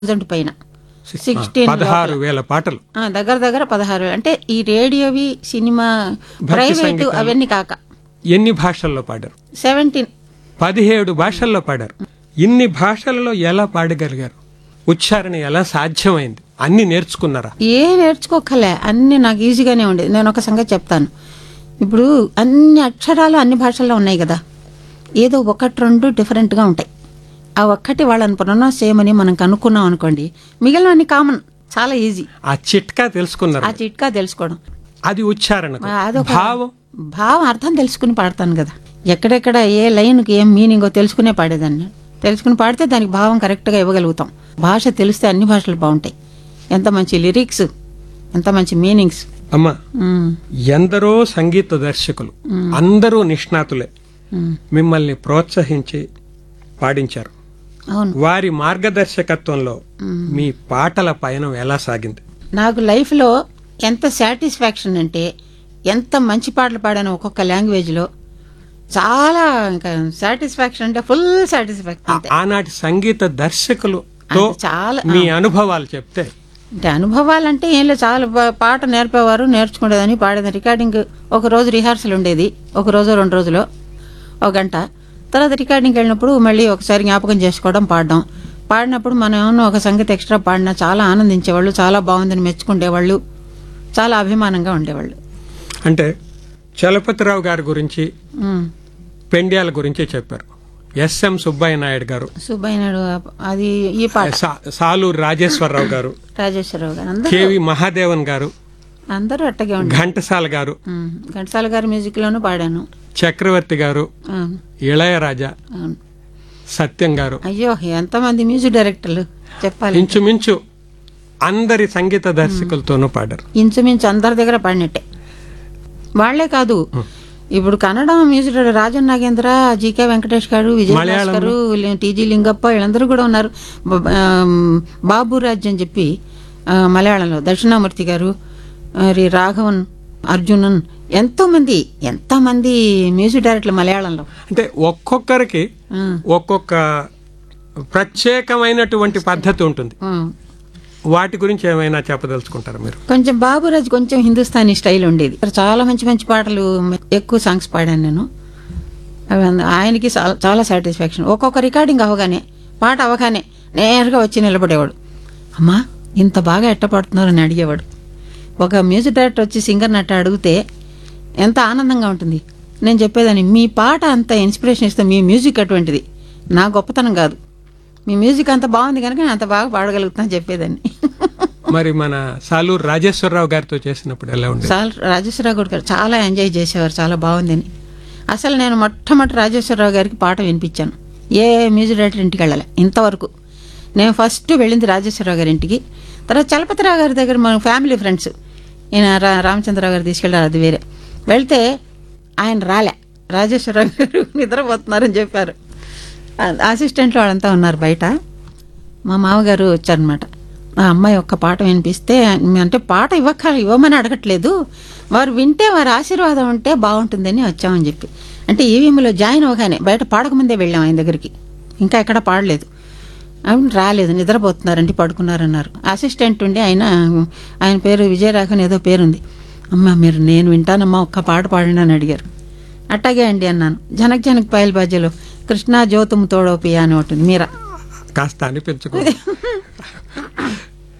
Thousand పైన sixteen పదహారు వేల పాటలు దగ్గర దగ్గర పదహారు వేలు. అంటే ఈ రేడియోవి సినిమా ప్రైవేటు సంగీతాలు. అవన్నీ కాక ఎన్ని భాషల్లో పాడారు సెవెంటీన్ పదిహేడు భాషల్లో పాడారు ఇన్ని భాషలలో ఎలా పాడగలిగారు ఉచ్చారణ ఎలా సాధ్యమైంది అన్ని నేర్చుకున్నారా ఏ నేర్చుకోకలే అన్ని నాకు ఈజీగానే ఉండేది నేను ఒక సంగతి చెప్తాను ఇప్పుడు అన్ని అక్షరాలు అన్ని భాషల్లో ఉన్నాయి కదా ఏదో ఒకటి రెండు డిఫరెంట్గా ఉంటాయి ఆ ఒక్కటి వాళ్ళని ప్రొనౌన్స్ చేయమని మనం కనుక్కున్నాం అనుకోండి మిగిలినవన్నీ కామన్ చాలా ఈజీ ఆ చిట్కా తెలుసుకున్నారు ఆ చిట్కా తెలుసుకోవడం అది ఉచ్చారణ అదొక భావం భావం అర్థం తెలుసుకుని పాడతాను కదా ఎక్కడెక్కడ ఏ లైన్కి ఏం మీనింగో తెలుసుకునే పాడేదాన్ని తెలుసుకుని పాడితే దానికి భావం కరెక్ట్గా ఇవ్వగలుగుతాం భాష తెలిస్తే అన్ని భాషలు బాగుంటాయి ఎంత మంచి లిరిక్స్ ఎంత మంచి మీనింగ్స్ అమ్మా ఎందరో సంగీత దర్శకులు అందరూ నిష్ణాతులే మిమ్మల్ని ప్రోత్సహించి పాడించారు అవును వారి మార్గదర్శకత్వంలో మీ పాటల పయనం ఎలా సాగింది నాకు లైఫ్లో ఎంత సాటిస్ఫాక్షన్ అంటే ఎంత మంచి పాటలు పాడాను ఒక్కొక్క లాంగ్వేజ్లో చాలా ఇంకా సాటిస్ఫాక్షన్ అంటే ఫుల్ సాటిస్ఫాక్షన్ అంతే ఆనాటి సంగీత దర్శకులతో అంటే చాలా మీ అనుభవాలు చెప్తే అంటే అనుభవాలంటే ఏం లేదు చాలా బా- పాట నేర్పేవారు నేర్చుకునేదని పాడేది రికార్డింగ్ ఒక రోజు రిహార్సల్ ఉండేది ఒక రోజు రెండు రోజులు ఒక గంట తర్వాత రికార్డింగ్కి వెళ్ళినప్పుడు మళ్ళీ ఒకసారి జ్ఞాపకం చేసుకోవడం పాడడం పాడినప్పుడు మనం ఏమన్నా ఒక సంగతి ఎక్స్ట్రా పాడినా చాలా ఆనందించేవాళ్ళు చాలా బాగుందని మెచ్చుకుండేవాళ్ళు చాలా అభిమానంగా ఉండేవాళ్ళు అంటే చలపతిరావు గారి గురించి ఉమ్. పెండ్యాల గురించి చెప్పారు ఎస్ఎం సుబ్బయ్య నాయుడు గారు సుబ్బయ్య నాయుడు అది ఈ పాట సా- సాలూరు రాజేశ్వరరావు గారు రాజేశ్వరరావు గారు అందరూ కేవి మహాదేవన్ గారు అందరూ అట్టగే ఉండే ఘంటసాల గారు ఘంటసాల గారి మ్యూజిక్లోనూ పాడాను చక్రవర్తి గారు అవును ఇళయరాజా అవును సత్యం గారు అయ్యో ఎంతమంది మ్యూజిక్ డైరెక్టర్లు చెప్పాలి ఇంచుమించు అందరి సంగీత దర్శకులతోనూ పాడారు ఇంచుమించు అందరి దగ్గర పాడినట్టే వాళ్లే కాదు ఇప్పుడు Kannada music director Rajan Nagendra GK Venkatesh గారు విజయ్ భాస్కర్ గారు టీజీ లింగప్ప వీళ్ళందరూ కూడా ఉన్నారు బ- ఆమ్, బాబురాజ్ అని చెప్పి ఆ, మలయాళంలో దక్షిణామూర్తి గారు మరి రాఘవన్ అర్జునన్ ఎంతో మంది ఎంతమంది మ్యూజిక్ డైరెక్టర్లు మలయాళంలో అంటే ఒక్కొక్కరికి ఆ, ఒక్కొక్క ప్రత్యేకమైనటువంటి పద్ధతి ఉంటుంది ఆ. వాటి గురించి ఏమైనా చెప్పదలుచుకుంటారా మీరు కొంచెం బాబురాజ్ కొంచెం హిందుస్థానీ స్టైల్ ఉండేది చాలా మంచి మంచి పాటలు ఎక్కువ సాంగ్స్ పాడాను నేను అవి అంద- ఆయనకి చాలా- చాలా సాటిస్ఫాక్షన్ ఒక్కొక్క రికార్డింగ్ అవగానే పాట అవగానే నేరుగా వచ్చి నిలబడేవాడు అమ్మా ఇంత బాగా ఎట్ట పాడుతున్నారని అడిగేవాడు ఒక మ్యూజిక్ డైరెక్టర్ వచ్చి సింగర్ని అట్ట అడిగితే ఎంత ఆనందంగా ఉంటుంది నేను చెప్పేదాన్ని మీ పాట అంత ఇన్స్పిరేషన్ ఇస్తే మీ మ్యూజిక్ అటువంటిది నా గొప్పతనం కాదు మీ మ్యూజిక్ అంత బాగుంది కనుక నేను అంత బాగా పాడగలుగుతాను చెప్పేదాన్ని మరి మన సాలూరు రాజేశ్వరరావు గారితో చేసినప్పుడు ఎలా ఉండేది చాలా రాజేశ్వరరావు గారు చాలా ఎంజాయ్ చేసేవారు చాలా బాగుందని అసలు నేను మొట్టమొదటి రాజేశ్వరరావు గారికి పాట వినిపించాను ఏ మ్యూజిక్ డైరెక్టర్ ఇంటికి వెళ్ళాలి ఇంతవరకు నేను ఫస్ట్ వెళ్ళింది రాజేశ్వరరావు గారి ఇంటికి తర్వాత చలపతిరావు గారి దగ్గర మన ఫ్యామిలీ ఫ్రెండ్స్ ఈయన రా రామచంద్రరావు గారు తీసుకెళ్ళారు అది వేరే వెళ్తే ఆయన రాలే రాజేశ్వరరావు గారు నిద్రపోతున్నారని చెప్పారు అసిస్టెంట్లు వాళ్ళంతా ఉన్నారు బయట మా మామగారు వచ్చారనమాట ఆ అమ్మాయి ఒక్క పాట వినిపిస్తే అంటే పాట ఇవ్వక ఇవ్వమని అడగట్లేదు వారు వింటే వారి ఆశీర్వాదం ఉంటే బాగుంటుందని వచ్చామని చెప్పి అంటే ఈవీఎంలో జాయిన్ అవగానే బయట పాడకముందే వెళ్ళాం ఆయన దగ్గరికి ఇంకా ఎక్కడ పాడలేదు అవును రాలేదు నిద్రపోతున్నారంటే పడుకున్నారన్నారు అసిస్టెంట్ ఉండి ఆయన ఆయన పేరు విజయరాఘవన్ ఏదో పేరుంది అమ్మ మీరు నేను వింటానమ్మా ఒక్క పాట పాడండి అని అడిగారు అట్టాగే అండి అన్నాను జనక్ జనక్ పాయల్ బాధ్యలో కృష్ణా జ్యోతుము తోడోపియా అని ఒకటి మీరా కాస్త అనిపించుకో